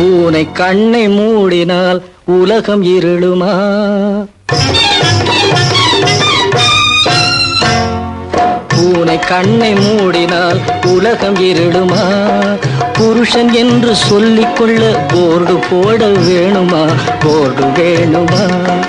பூனை கண்ணை மூடினால் உலகம் இருளுமா பூனை கண்ணை மூடினால் உலகம் இருளுமா புருஷன் என்று சொல்லிக் கொள்ள போர்டு போட வேணுமா போர்டு வேணுமா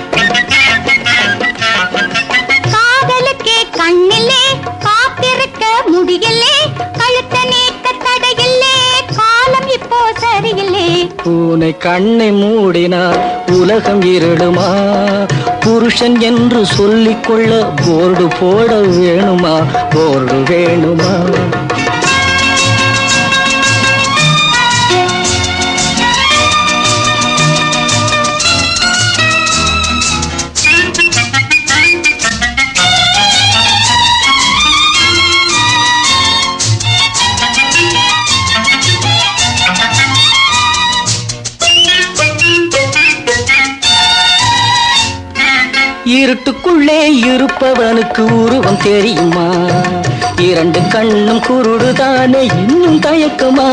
காதலுக்கே கண்ணிலே காத்திருக்க முடியலே கழுத்த நீக்க தடையில்லே காலம் இப்போ சரியில்லை பூனை கண்ணை மூடினால் உலகம் இருளுமா புருஷன் என்று சொல்லிக் கொள்ள போர்டு போட வேணுமா போர்டு வேணுமா இருட்டுக்குள்ளே இருப்பவனுக்கு உருவம் தெரியுமா இரண்டு கண்ணும் குருடுதானே இன்னும் தயக்கமா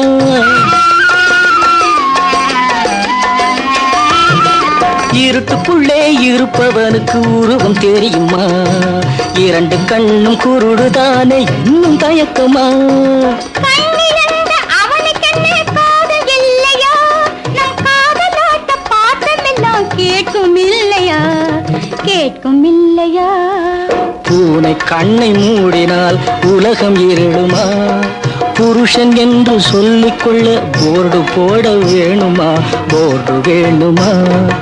இருட்டுக்குள்ளே இருப்பவனுக்கு உருவம் தெரியுமா இரண்டு கண்ணும் குருடுதானே இன்னும் தயக்கமா கண்ணிழந்த அவனுக்கென்ன காதல் இல்லையா நம் காதலாட்ட பாட்டமெல்லாம் கேட்கும் இல்லையா கேட்கும் இல்லையா பூனை கண்ணை மூடினால் உலகம் இருளுமா புருஷன் என்று சொல்லிக் கொள்ள போர்டு போட வேணுமா போர்டு வேணுமா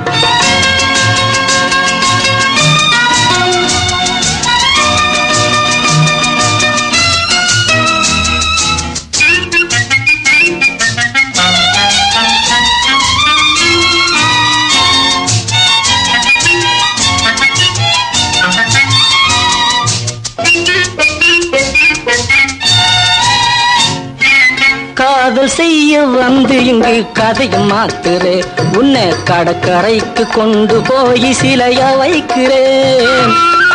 காதல் செய்ய வந்து இங்கு கதையை மாத்துறே உன்னை கடற்கரைக்கு கொண்டு போய் சிலையா வைக்கிறேன்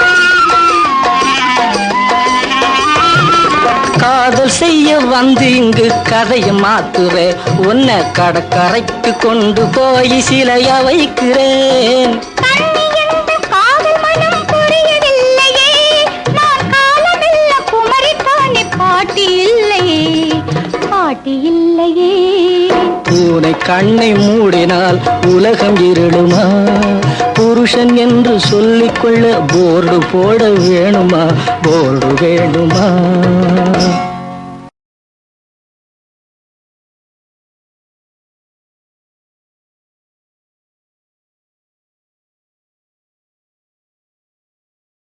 காதல் செய்ய வந்து இங்கு கதையை மாத்துறே உன்னை கடற்கரைக்கு கொண்டு போய் சிலையா வைக்கிறேன் கண்ணி என்ற காதல் மனம் புரியவில்லையே நான் காலமெல்லாம் குமரித்தானே பாட்டி இல்லையே பாட்டி இல்லையே பூனை கண்ணை மூடினால் உலகம் இருளுமா புருஷன் என்று சொல்லிக் கொள்ள போர்டு போட வேணுமா போர்டு வேணுமா